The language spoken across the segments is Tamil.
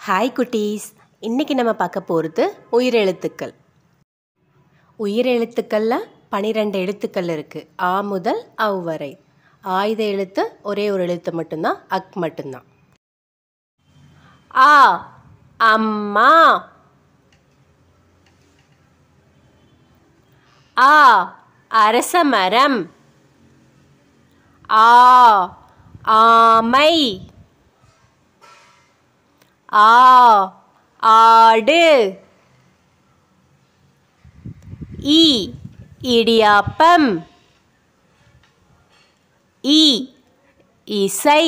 ஹாய் குட்டீஸ் இன்னைக்கு நம்ம பார்க்க போகிறது உயிரெழுத்துக்கள் உயிரெழுத்துக்களில் பனிரெண்டு எழுத்துக்கள் இருக்குது ஆ முதல் அவ் வரை ஆயுத எழுத்து ஒரே ஒரு எழுத்து மட்டும்தான் அக் மட்டும்தான் ஆ அம்மா ஆ அரச மரம் ஆ ஆமை ஆ ஆடு இ இடியாப்பம் இ இசை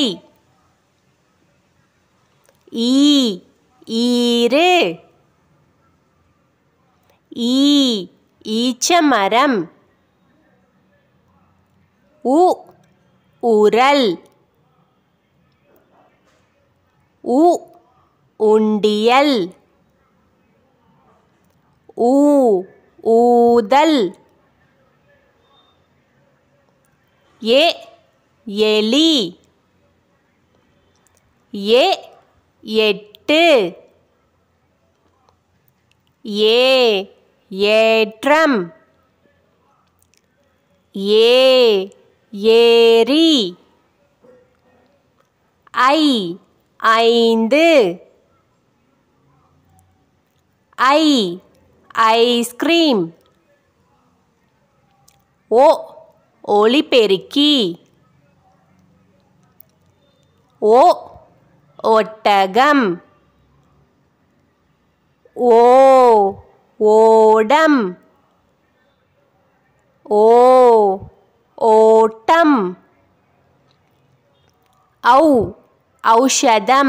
ஈ ஈரு ஈ ஈச்சமரம் உ உரல் உ உண்டியல் ஊ ஊதல் ஏ எலி ஏ எட்டு ஏ ஏற்றம் ஏ ஏரி ஐ ஐந்து ஐ ஐஸ்கிரீம் ஓ ஒளிபெருக்கி ஓ ஒட்டகம் ஓ ஓடம் ஓ ஓட்டம் ஔ ஔஷதம்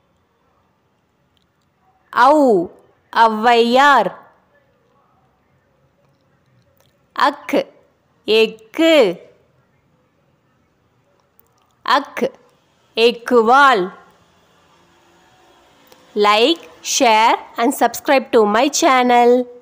ஔ ஔவையார் அக் எக்கு அக் எக்குவால் like share and subscribe to my channel